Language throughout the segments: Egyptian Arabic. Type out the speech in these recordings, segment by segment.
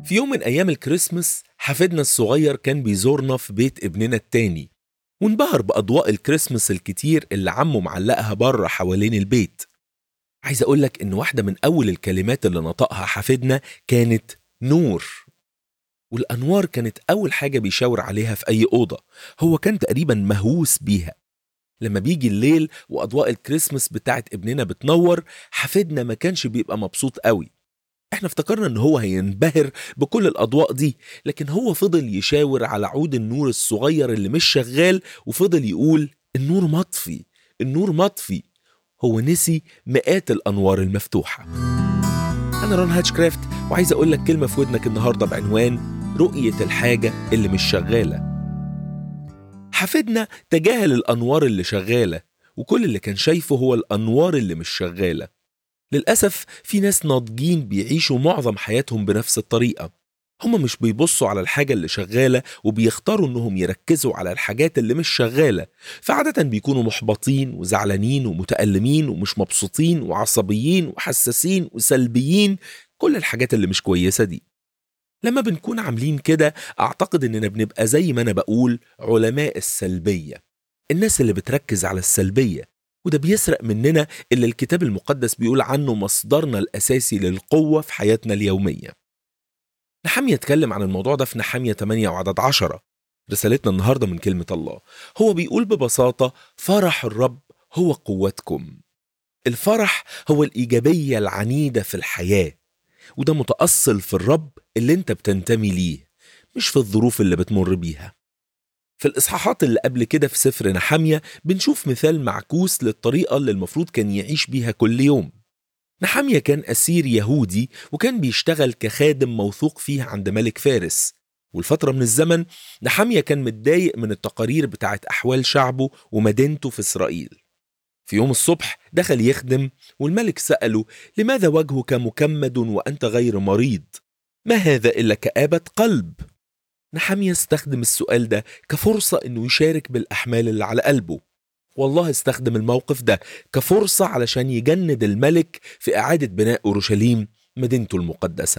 في يوم من أيام الكريسماس حفيدنا الصغير كان بيزورنا في بيت ابننا التاني وانبهر بأضواء الكريسماس الكتير اللي عمه معلقها بره حوالين البيت عايز أقولك إن واحدة من أول الكلمات اللي نطقها حفيدنا كانت نور والأنوار كانت أول حاجة بيشاور عليها في أي أوضة هو كان تقريبا مهووس بيها لما بيجي الليل وأضواء الكريسماس بتاعت ابننا بتنور حفيدنا ما كانش بيبقى مبسوط قوي احنا افتكرنا ان هو هينبهر بكل الاضواء دي لكن هو فضل يشاور على عود النور الصغير اللي مش شغال وفضل يقول النور مطفي النور مطفي هو نسي مئات الانوار المفتوحه انا رون هاتشكرافت وعايز اقول لك كلمه في ودنك النهارده بعنوان رؤيه الحاجه اللي مش شغاله حفيدنا تجاهل الانوار اللي شغاله وكل اللي كان شايفه هو الانوار اللي مش شغاله للأسف في ناس ناضجين بيعيشوا معظم حياتهم بنفس الطريقة هم مش بيبصوا على الحاجة اللي شغالة وبيختاروا انهم يركزوا على الحاجات اللي مش شغالة فعادة بيكونوا محبطين وزعلانين ومتألمين ومش مبسوطين وعصبيين وحساسين وسلبيين كل الحاجات اللي مش كويسة دي لما بنكون عاملين كده أعتقد إننا بنبقى زي ما أنا بقول علماء السلبية الناس اللي بتركز على السلبية وده بيسرق مننا اللي الكتاب المقدس بيقول عنه مصدرنا الأساسي للقوة في حياتنا اليومية نحمية اتكلم عن الموضوع ده في نحمية 8 وعدد 10 رسالتنا النهاردة من كلمة الله هو بيقول ببساطة فرح الرب هو قوتكم الفرح هو الإيجابية العنيدة في الحياة وده متأصل في الرب اللي انت بتنتمي ليه مش في الظروف اللي بتمر بيها في الإصحاحات اللي قبل كده في سفر نحامية بنشوف مثال معكوس للطريقة اللي المفروض كان يعيش بيها كل يوم نحامية كان أسير يهودي وكان بيشتغل كخادم موثوق فيه عند ملك فارس والفترة من الزمن نحامية كان متضايق من التقارير بتاعت أحوال شعبه ومدينته في إسرائيل في يوم الصبح دخل يخدم والملك سأله لماذا وجهك مكمد وأنت غير مريض ما هذا إلا كآبة قلب نحمية استخدم السؤال ده كفرصة إنه يشارك بالأحمال اللي على قلبه والله استخدم الموقف ده كفرصة علشان يجند الملك في إعادة بناء أورشليم مدينته المقدسة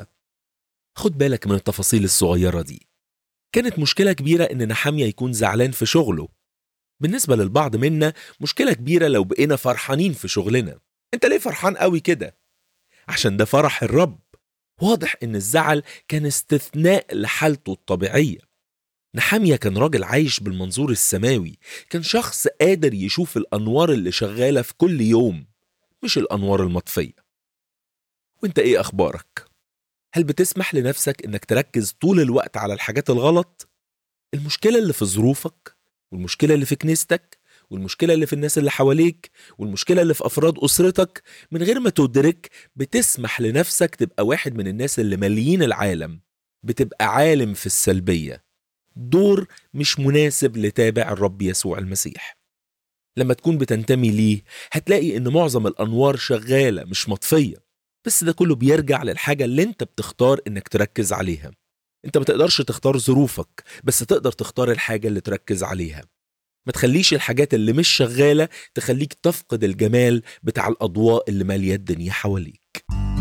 خد بالك من التفاصيل الصغيرة دي كانت مشكلة كبيرة إن نحمية يكون زعلان في شغله بالنسبة للبعض منا مشكلة كبيرة لو بقينا فرحانين في شغلنا انت ليه فرحان قوي كده عشان ده فرح الرب واضح ان الزعل كان استثناء لحالته الطبيعية نحامية كان راجل عايش بالمنظور السماوي كان شخص قادر يشوف الأنوار اللي شغالة في كل يوم مش الأنوار المطفية وانت ايه أخبارك؟ هل بتسمح لنفسك انك تركز طول الوقت على الحاجات الغلط؟ المشكلة اللي في ظروفك والمشكلة اللي في كنيستك والمشكلة اللي في الناس اللي حواليك والمشكلة اللي في أفراد أسرتك من غير ما تدرك بتسمح لنفسك تبقى واحد من الناس اللي ماليين العالم بتبقى عالم في السلبية دور مش مناسب لتابع الرب يسوع المسيح لما تكون بتنتمي ليه هتلاقي ان معظم الانوار شغاله مش مطفيه بس ده كله بيرجع للحاجه اللي انت بتختار انك تركز عليها انت ما تقدرش تختار ظروفك بس تقدر تختار الحاجه اللي تركز عليها ما تخليش الحاجات اللي مش شغاله تخليك تفقد الجمال بتاع الاضواء اللي ماليه الدنيا حواليك